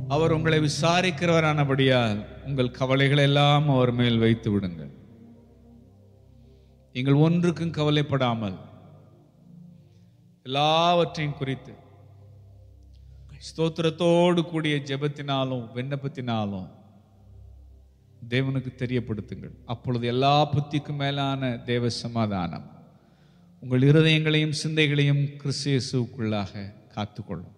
அவர் உங்களை விசாரிக்கிறவரானபடியால் உங்கள் கவலைகளை எல்லாம் அவர் மேல் வைத்து விடுங்கள் நீங்கள் ஒன்றுக்கும் கவலைப்படாமல் எல்லாவற்றையும் குறித்து ஸ்தோத்திரத்தோடு கூடிய ஜெபத்தினாலும் விண்ணப்பத்தினாலும் தேவனுக்கு தெரியப்படுத்துங்கள் அப்பொழுது எல்லா புத்திக்கும் மேலான தேவ சமாதானம் உங்கள் இருதயங்களையும் சிந்தைகளையும் கிறிஸ்து இயேசுவுக்குள்ளாக காத்துக்கொள்ளும்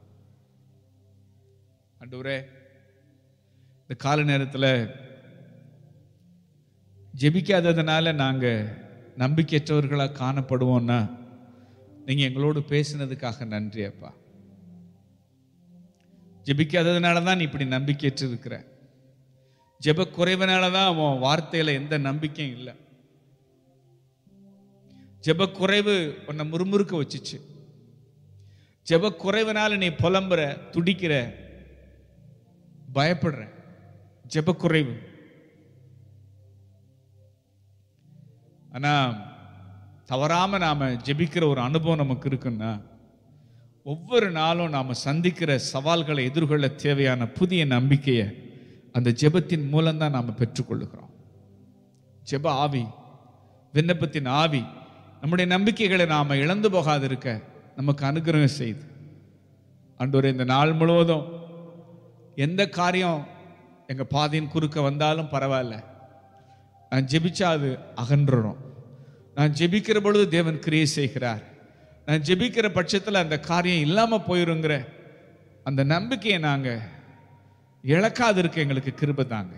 ஆண்டவரே இந்த கால நேரத்தில் ஜெபிக்காததுனால நாங்கள் நம்பிக்கையற்றவர்களாக காணப்படுவோம்னா நீங்கள் எங்களோடு பேசினதுக்காக நன்றி அப்பா ஜெபிக்காததுனால தான் நீ இப்படி நம்பிக்கையற்று இருக்கிற ஜெப குறைவனால தான் அவன் வார்த்தையில எந்த நம்பிக்கையும் இல்லை ஜெப குறைவு உன்னை முறுமுறுக்க வச்சுச்சு ஜெப குறைவனால நீ புலம்புற துடிக்கிற பயப்படுற ஜெப குறைவு ஆனா தவறாம நாம ஜெபிக்கிற ஒரு அனுபவம் நமக்கு இருக்குன்னா ஒவ்வொரு நாளும் நாம சந்திக்கிற சவால்களை எதிர்கொள்ள தேவையான புதிய நம்பிக்கையை அந்த ஜெபத்தின் மூலம்தான் நாம பெற்றுக்கொள்ளுகிறோம் ஜெப ஆவி விண்ணப்பத்தின் ஆவி நம்முடைய நம்பிக்கைகளை நாம இழந்து போகாதிருக்க நமக்கு அனுகிரகம் செய்து அன்றொரு இந்த நாள் முழுவதும் எந்த காரியம் எங்க பாதையின் குறுக்க வந்தாலும் பரவாயில்ல நான் ஜெபிச்சா அது அகன்றணும் நான் ஜெபிக்கிற பொழுது தேவன் கிரியை செய்கிறார் நான் ஜெபிக்கிற பட்சத்தில் அந்த காரியம் இல்லாம போயிருங்கிற அந்த நம்பிக்கையை நாங்க இழக்காது இருக்க எங்களுக்கு கிருபை தாங்க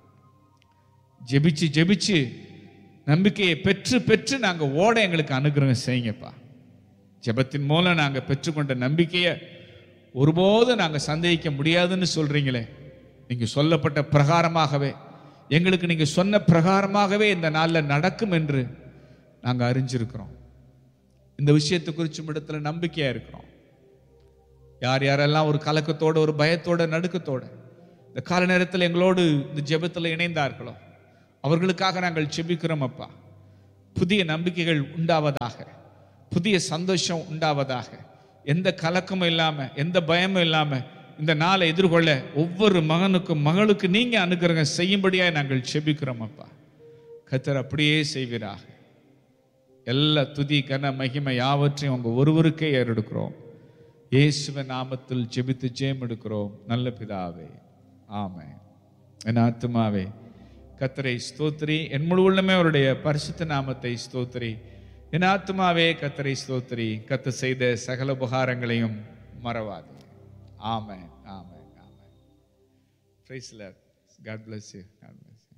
ஜெபிச்சு ஜெபிச்சு நம்பிக்கையை பெற்று பெற்று நாங்க ஓட எங்களுக்கு அனுகிரகம் செய்யுங்கப்பா ஜெபத்தின் மூலம் நாங்க பெற்றுக்கொண்ட நம்பிக்கையை ஒருபோதும் நாங்க சந்தேகிக்க முடியாதுன்னு சொல்றீங்களே நீங்க சொல்லப்பட்ட பிரகாரமாகவே எங்களுக்கு நீங்க சொன்ன பிரகாரமாகவே இந்த நாளில் நடக்கும் என்று நாங்க அறிஞ்சிருக்கிறோம் இந்த விஷயத்தை குறிச்சும் இடத்துல நம்பிக்கையா இருக்கிறோம் யார் யாரெல்லாம் ஒரு கலக்கத்தோட ஒரு பயத்தோட நடுக்கத்தோட இந்த கால நேரத்தில் எங்களோடு இந்த ஜெபத்தில் இணைந்தார்களோ அவர்களுக்காக நாங்கள் ஜெபிக்கிறோம் அப்பா புதிய நம்பிக்கைகள் உண்டாவதாக புதிய சந்தோஷம் உண்டாவதாக எந்த கலக்கமும் இல்லாம எந்த பயமும் இல்லாம இந்த நாளை எதிர்கொள்ள ஒவ்வொரு மகனுக்கும் மகளுக்கு நீங்க அனுகிரகம் செய்யும்படியாக நாங்கள் செபிக்கிறோம் அப்பா கத்தர் அப்படியே செய்வீராக எல்லா துதி கன மகிமை யாவற்றையும் உங்க ஒருவருக்கே ஏறெடுக்கிறோம் இயேசுவ நாமத்தில் ஜெபித்து ஜெயம் எடுக்கிறோம் நல்ல பிதாவே ஆமே என் ஆத்துமாவே கத்தரை ஸ்தோத்திரி என் முழு உள்ளமே அவருடைய பரிசுத்த நாமத்தை ஸ்தோத்திரி என் ஆத்துமாவே கத்தரை ஸ்தோத்திரி கத்த செய்த சகல உபகாரங்களையும் மறவாது amen amen amen praise Lord God bless you God bless you